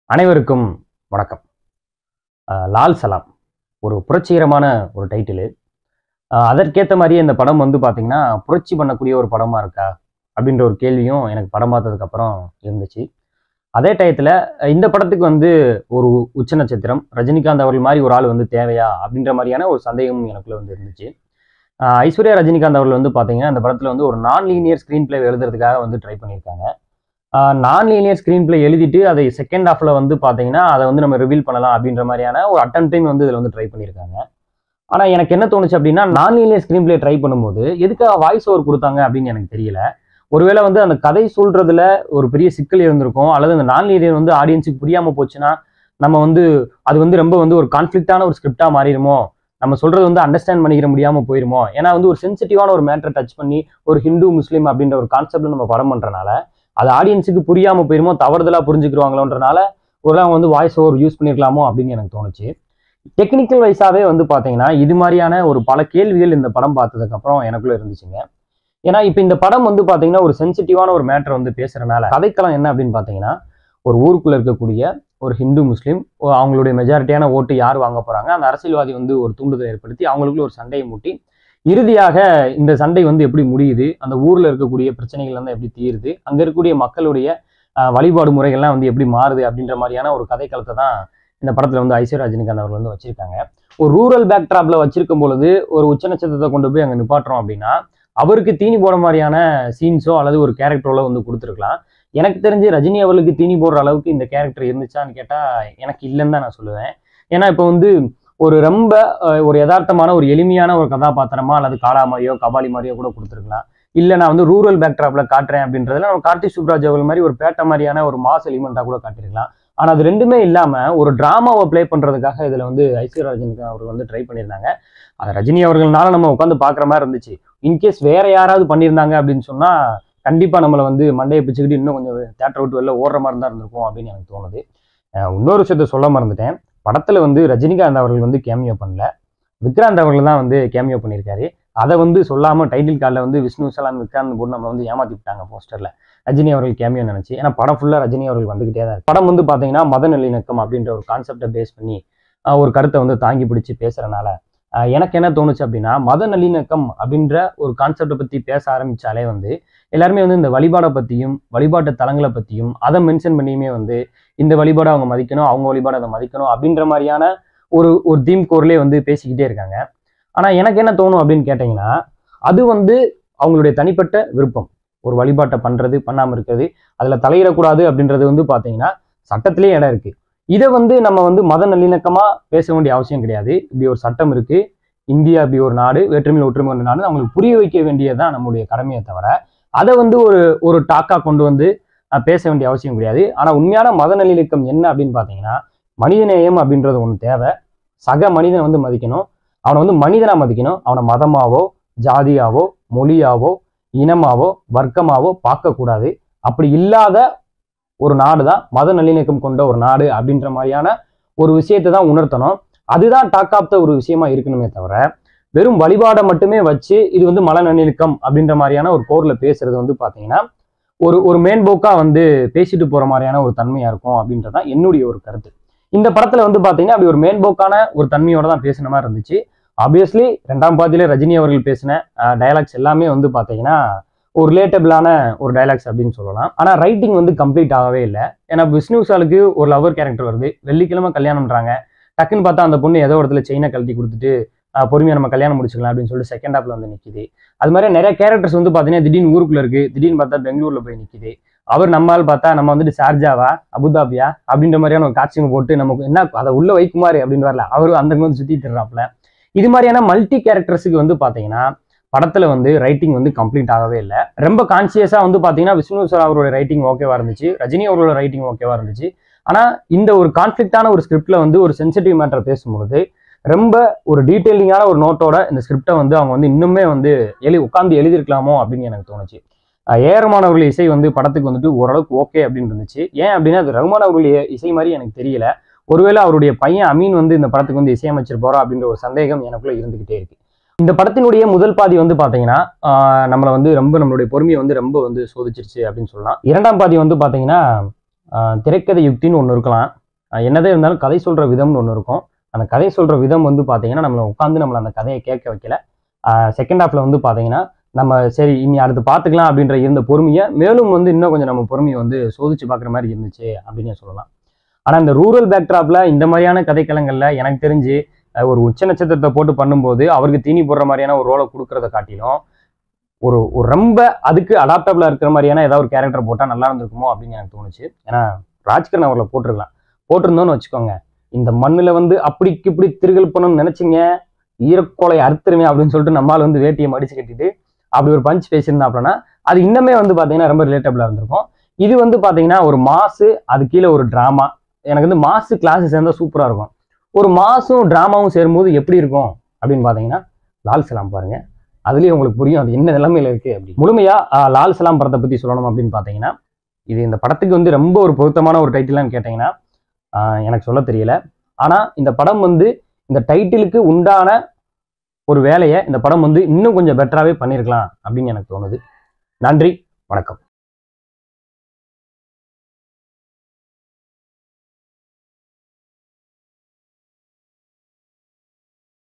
அனைவருக்கும் வணக்கம் அஹ் லால் சலாம் ஒரு புரட்சிகரமான ஒரு டைட்டிலு அதற்கேற்ற மாதிரியே இந்த படம் வந்து பார்த்தீங்கன்னா புரட்சி பண்ணக்கூடிய ஒரு படமா இருக்கா அப்படின்ற ஒரு கேள்வியும் எனக்கு படம் பார்த்ததுக்கப்புறம் இருந்துச்சு அதே டயத்தில் இந்த படத்துக்கு வந்து ஒரு உச்ச நட்சத்திரம் ரஜினிகாந்த் அவர்கள் மாதிரி ஒரு ஆள் வந்து தேவையா அப்படின்ற மாதிரியான ஒரு சந்தேகமும் எனக்குள்ள வந்து இருந்துச்சு அஹ் ஐஸ்வர்யா ரஜினிகாந்த் அவர்கள் வந்து பார்த்தீங்கன்னா இந்த படத்தில் வந்து ஒரு நான் லீனியர் ஸ்க்ரீன் பிளே எழுதுறதுக்காக வந்து ட்ரை பண்ணியிருக்காங்க நான் லீனியர் ஸ்க்ரீன் பிளே எழுதிட்டு அதை செகண்ட் ஹாஃப்ல வந்து பார்த்தீங்கன்னா அதை வந்து நம்ம ரிவீல் பண்ணலாம் அப்படின்ற மாதிரியான ஒரு அட்டம் டைம் வந்து இதில் வந்து ட்ரை பண்ணியிருக்காங்க ஆனால் எனக்கு என்ன தோணுச்சு அப்படின்னா நான் லீனியர் ஸ்க்ரீன் பிளே ட்ரை பண்ணும்போது எதுக்காக வாய்ஸ் ஓவர் கொடுத்தாங்க அப்படின்னு எனக்கு தெரியல ஒருவேளை வந்து அந்த கதை சொல்றதுல ஒரு பெரிய சிக்கல் இருந்திருக்கும் அல்லது அந்த நான் லீனியர் வந்து ஆடியன்ஸுக்கு புரியாம போச்சுன்னா நம்ம வந்து அது வந்து ரொம்ப வந்து ஒரு கான்ஃப்ளிக்டான ஒரு ஸ்கிரிப்டா மாறிடுமோ நம்ம சொல்றது வந்து அண்டர்ஸ்டாண்ட் பண்ணிக்கிற முடியாம போயிருமோ ஏன்னா வந்து ஒரு சென்சிட்டிவான ஒரு மேட்டரை டச் பண்ணி ஒரு ஹிந்து முஸ்லீம் அப்படின்ற ஒரு கான்செப்ட்ல நம்ம படம் பண்றனால அது ஆடியன்ஸுக்கு புரியாம போயிருமோ தவறுதலா புரிஞ்சுக்கிருவாங்களோன்றனால ஒரு அவங்க வந்து வாய்ஸ் ஓவர் யூஸ் பண்ணிருக்கலாமோ அப்படின்னு எனக்கு தோணுச்சு டெக்னிக்கல் வைஸாவே வந்து பாத்தீங்கன்னா இது மாதிரியான ஒரு பல கேள்விகள் இந்த படம் பார்த்ததுக்கு அப்புறம் எனக்குள்ள இருந்துச்சுங்க ஏன்னா இப்போ இந்த படம் வந்து பாத்தீங்கன்னா ஒரு சென்சிட்டிவான ஒரு மேட்டர் வந்து பேசுறதுனால கதைக்களம் என்ன அப்படின்னு பாத்தீங்கன்னா ஒரு ஊருக்குள்ள இருக்கக்கூடிய ஒரு ஹிந்து முஸ்லீம் ஒ- அவங்களுடைய மெஜாரிட்டியான ஓட்டு யார் வாங்க போறாங்க அந்த அரசியல்வாதி வந்து ஒரு தூண்டுதல் ஏற்படுத்தி அவங்களுக்குள்ள ஒரு சண்டையை மூட்டி இறுதியாக இந்த சண்டை வந்து எப்படி முடியுது அந்த ஊர்ல இருக்கக்கூடிய பிரச்சனைகள் வந்து எப்படி தீருது அங்க இருக்கக்கூடிய மக்களுடைய அஹ், வழிபாடு முறைகள்லாம் வந்து எப்படி மாறுது அப்படின்ற மாதிரியான ஒரு கதைக்களத்தை தான் இந்த படத்துல வந்து ஐஸ்வர்யா ரஜினிகாந்த் அவர்கள் வந்து வச்சிருக்காங்க ஒரு ரூரல் பேக்ட்ராப்ல வச்சிருக்கும் பொழுது ஒரு உச்ச நட்சத்திரத்தை கொண்டு போய் அங்க நிப்பாட்டுறோம் அப்படின்னா அவருக்கு தீனி போட மாதிரியான சீன்ஸோ அல்லது ஒரு கேரக்டரோ வந்து கொடுத்துருக்கலாம் எனக்கு தெரிஞ்சு ரஜினி அவர்களுக்கு தீனி போடுற அளவுக்கு இந்த கேரக்டர் இருந்துச்சான்னு கேட்டா எனக்கு இல்லைன்னு தான் நான் சொல்லுவேன் ஏன்னா இப்போ வந்து ஒரு ரொம்ப அஹ், ஒரு யதார்த்தமான ஒரு எளிமையான ஒரு கதாபாத்திரமா அல்லது காளா மாதிரியோ கபாலி மாதிரியோ கூட கொடுத்துருக்கலாம் இல்லை நான் வந்து ரூரல் பேக்ட்ராப்ல காட்டுறேன் அப்படின்றதுல நம்ம கார்த்திக் சுப்ராஜ் அவர்கள் மாதிரி ஒரு பேட்டை மாதிரியான ஒரு மாஸ் எலிமெண்டா கூட காட்டியிருக்கலாம் ஆனா அது ரெண்டுமே இல்லாம ஒரு டிராமாவை ப்ளே பண்றதுக்காக இதுல வந்து ஐஸ்வர்யா ரஜினிகாந்த் அவர்கள் வந்து ட்ரை பண்ணியிருந்தாங்க அது ரஜினி அவர்கள்னால நம்ம உட்காந்து பாக்குற மாதிரி இருந்துச்சு இன்கேஸ் வேற யாராவது பண்ணியிருந்தாங்க அப்படின்னு சொன்னா கண்டிப்பா நம்மளை வந்து மண்டையை பிச்சுக்கிட்டு இன்னும் கொஞ்சம் தேட்டர் விட்டு வெளில ஓடுற மாதிரி தான் இருந்திருக்கும் அப்படின்னு எனக்கு தோணுது அஹ் இன்னொரு விஷயத்த சொல்ல மறந்துட்டேன் படத்துல வந்து ரஜினிகாந்த் அவர்கள் வந்து கேமியோ பண்ணல விக்ராந்த் அவர்கள் தான் வந்து கேமியோ பண்ணியிருக்காரு அதை வந்து சொல்லாம டைட்டில் கார்டில் வந்து விஷ்ணு சலான் விக்ராந்த் போட்டு நம்மளை வந்து ஏமாத்தி விட்டாங்க போஸ்டர்ல ரஜினி அவர்கள் கேமியோ நினைச்சு ஏன்னா படம் ஃபுல்லா ரஜினி அவர்கள் வந்துகிட்டே தான் இருக்கு படம் வந்து பாத்தீங்கன்னா மத நல்லிணக்கம் அப்படின்ற ஒரு கான்செப்டை பேஸ் பண்ணி அஹ் ஒரு கருத்தை வந்து தாங்கி பிடிச்சி பேசுறனால அஹ் எனக்கு என்ன தோணுச்சு அப்படின்னா மத நல்லிணக்கம் அப்படின்ற ஒரு கான்செப்டை பத்தி பேச ஆரம்பிச்சாலே வந்து எல்லாருமே வந்து இந்த வழிபாடை பத்தியும் வழிபாட்டு தலங்களை பத்தியும் அதை மென்ஷன் பண்ணியுமே வந்து இந்த வழிபாடை அவங்க மதிக்கணும் அவங்க வழிபாடை அதை மதிக்கணும் அப்படின்ற மாதிரியான ஒரு ஒரு தீம் கோர்லேயே வந்து பேசிக்கிட்டே இருக்காங்க ஆனா எனக்கு என்ன தோணும் அப்படின்னு கேட்டிங்கன்னா அது வந்து அவங்களுடைய தனிப்பட்ட விருப்பம் ஒரு வழிபாட்டை பண்றது பண்ணாம இருக்கிறது அதுல தலையிடக்கூடாது அப்படின்றது வந்து பாத்தீங்கன்னா சட்டத்திலேயே இடம் இருக்கு இதை வந்து நம்ம வந்து மத நல்லிணக்கமா பேச வேண்டிய அவசியம் கிடையாது இப்படி ஒரு சட்டம் இருக்கு இந்தியா இப்படி ஒரு நாடு வேற்றுமையில் ஒற்றுமை ஒரு நாடு அவங்களுக்கு புரிய வைக்க வேண்டியதுதான் நம்மளுடைய கடமையை தவிர அதை வந்து ஒரு ஒரு டாக்கா கொண்டு வந்து அஹ், பேச வேண்டிய அவசியம் கிடையாது ஆனா உண்மையான மத நல்லிணக்கம் என்ன அப்படின்னு பாத்தீங்கன்னா மனிதநேயம் அப்படின்றது ஒன்று தேவை சக மனிதனை வந்து மதிக்கணும் அவனை வந்து மனிதனா மதிக்கணும் அவனை மதமாவோ ஜாதியாவோ மொழியாவோ இனமாவோ வர்க்கமாவோ பார்க்கக்கூடாது அப்படி இல்லாத ஒரு நாடு தான் மத நல்லிணக்கம் கொண்ட ஒரு நாடு அப்படின்ற மாதிரியான ஒரு விஷயத்தை தான் உணர்த்தணும் அதுதான் டாக் ஆஃப் த ஒரு விஷயமா இருக்கணுமே தவிர வெறும் வழிபாடை மட்டுமே வச்சு இது வந்து மல நல்லிணக்கம் அப்படின்ற மாதிரியான ஒரு போர்ல பேசுறது வந்து பாத்தீங்கன்னா ஒரு ஒரு மேன்போக்கா வந்து பேசிட்டு போற மாதிரியான ஒரு தன்மையா இருக்கும் அப்படின்றதான் என்னுடைய ஒரு கருத்து இந்த படத்துல வந்து பாத்தீங்கன்னா அப்படி ஒரு மேன்போக்கான ஒரு தன்மையோட தான் பேசின மாதிரி இருந்துச்சு ஆப்வியஸ்லி ரெண்டாம் பாதியில ரஜினி அவர்கள் பேசின டயலாக்ஸ் எல்லாமே வந்து பாத்தீங்கன்னா ஒரு ரிலேட்டபிளான ஒரு டயலாக்ஸ் அப்படின்னு சொல்லலாம் ஆனா ரைட்டிங் வந்து கம்ப்ளீட் ஆகவே இல்லை ஏன்னா விஷ்ணு விஷாலுக்கு ஒரு லவர் கேரக்டர் வருது வெள்ளிக்கிழமை கல்யாணம்ன்றாங்க டக்குன்னு பார்த்தா அந்த பொண்ணு ஏதோ ஒரு இடத்துல செயினை கழட்டி கொடுத்துட்டு ஆஹ், பொறுமையா நம்ம கல்யாணம் முடிச்சுக்கலாம் அப்படின்னு சொல்லிட்டு செகண்ட் ஹாப்ல வந்து நிக்குது அது மாதிரி நிறைய கேரக்டர்ஸ் வந்து பாத்தீங்கன்னா திடீர்னு ஊருக்குள்ள இருக்கு திடீர்னு பார்த்தா பெங்களூர்ல போய் நிக்குது அவர் நம்மால் பார்த்தா நம்ம வந்துட்டு ஷார்ஜாவா அபுதாபியா அப்படின்ற மாதிரியான ஒரு காட்சியம் போட்டு நமக்கு என்ன அதை உள்ள வைக்குமாறு அப்படின்னு வரல அவரு அந்த வந்து சுத்தி தர்றாப்ல இது மாதிரியான மல்டி கேரக்டர்ஸுக்கு வந்து பாத்தீங்கன்னா படத்துல வந்து ரைட்டிங் வந்து கம்ப்ளீட் ஆகவே இல்லை ரொம்ப கான்சியஸா வந்து பாத்தீங்கன்னா விஷ்ணு சார் அவரோட ரைட்டிங் ஓகேவா இருந்துச்சு ரஜினி அவரோட ரைட்டிங் ஓகேவா இருந்துச்சு ஆனா இந்த ஒரு கான்ஃபிளிக்டான ஒரு ஸ்கிரிப்ட்ல வந்து ஒரு சென்சிட்டிவ் மேட்டர் பேசும்பொழுது ரொம்ப ஒரு டீட்டெயிலிங்கான ஒரு நோட்டோட இந்த ஸ்கிரிப்டை வந்து அவங்க வந்து இன்னுமே வந்து எழுதி உட்காந்து எழுதியிருக்கலாமோ அப்படின்னு எனக்கு தோணுச்சு அஹ் ஏ ஆர் ரஹ்மான் அவர்கள் இசை வந்து படத்துக்கு வந்துட்டு ஓரளவுக்கு ஓகே அப்படின்னு இருந்துச்சு ஏன் அப்படின்னா அது ரஹ்மான் அவர்களுடைய இசை மாதிரி எனக்கு தெரியல ஒருவேளை அவருடைய பையன் அமீன் வந்து இந்த படத்துக்கு வந்து இசையமைச்சிருப்பாரோ அப்படின்ற ஒரு சந்தேகம் எனக்குள்ள இருந்துகிட்டே இருக்கு இந்த படத்தினுடைய முதல் பாதி வந்து பாத்தீங்கன்னா ஆஹ் நம்மளை வந்து ரொம்ப நம்மளுடைய பொறுமையை வந்து ரொம்ப வந்து சோதிச்சிருச்சு அப்படின்னு சொல்லலாம் இரண்டாம் பாதி வந்து பாத்தீங்கன்னா ஆஹ் திரைக்கதை யுக்தின்னு ஒன்று இருக்கலாம் ஆஹ் என்னதே இருந்தாலும் கதை சொல்கிற விதம்னு ஒன்று இருக்கும் அந்த கதை சொல்கிற விதம் வந்து பார்த்தீங்கன்னா நம்மளை உட்காந்து நம்மளை அந்த கதையை கேட்க வைக்கல செகண்ட் ஹாஃபில் வந்து பார்த்தீங்கன்னா நம்ம சரி இனி அடுத்து பார்த்துக்கலாம் அப்படின்ற இருந்த பொறுமையை மேலும் வந்து இன்னும் கொஞ்சம் நம்ம பொறுமையை வந்து சோதிச்சு பார்க்குற மாதிரி இருந்துச்சு அப்படின்னு சொல்லலாம் ஆனால் இந்த ரூரல் பேக்ட்ராப்பில் இந்த மாதிரியான கதைக்களங்களில் எனக்கு தெரிஞ்சு அஹ் ஒரு உச்ச நட்சத்திரத்தை போட்டு பண்ணும்போது அவருக்கு தீனி போடுற மாதிரியான ஒரு ரோலை கொடுக்கறத காட்டிலும் ஒரு ஒரு ரொம்ப அதுக்கு அடாப்டபிளாக இருக்கிற மாதிரியான ஏதாவது ஒரு கேரக்டர் போட்டால் நல்லா இருந்திருக்குமோ அப்படின்னு எனக்கு தோணுச்சு ஏன்னா ராஜ்கரன் அவர்களை போட்டிருக்கலாம் போட்டிருந்தோன்னு வச்சுக்கோங்க இந்த மண்ணில் வந்து அப்படிக்கு இப்படி திருகல் பண்ணணும்னு நினைச்சிங்க ஈரக்கோலை அறுத்துருமே அப்படின்னு சொல்லிட்டு நம்மால் வந்து வேட்டியை மடிச்சு கட்டிட்டு அப்படி ஒரு பஞ்ச் பேசியிருந்தாப்லனா அது இன்னுமே வந்து பார்த்தீங்கன்னா ரொம்ப ரிலேட்டபிளாக இருந்திருக்கும் இது வந்து பார்த்தீங்கன்னா ஒரு மாசு அது கீழே ஒரு ட்ராமா எனக்கு வந்து மாசு கிளாஸ் சேர்ந்தா சூப்பராக இருக்கும் ஒரு மாசும் ட்ராமாவும் சேரும்போது எப்படி இருக்கும் அப்படின்னு பார்த்தீங்கன்னா லால் சலாம் பாருங்க அதுலேயும் உங்களுக்கு புரியும் அது என்ன நிலைமையில இருக்கு அப்படி முழுமையா ஆஹ், லால் சலாம் படத்தை பத்தி சொல்லணும் அப்படின்னு பார்த்தீங்கன்னா இது இந்த படத்துக்கு வந்து ரொம்ப ஒரு பொருத்தமான ஒரு டைட்டிலான்னு கேட்டிங்கன்னா ஆஹ், எனக்கு சொல்ல தெரியல ஆனா இந்த படம் வந்து இந்த டைட்டிலுக்கு உண்டான ஒரு வேலையை இந்த படம் வந்து இன்னும் கொஞ்சம் பெட்டராகவே பண்ணியிருக்கலாம் அப்படின்னு எனக்கு தோணுது நன்றி வணக்கம்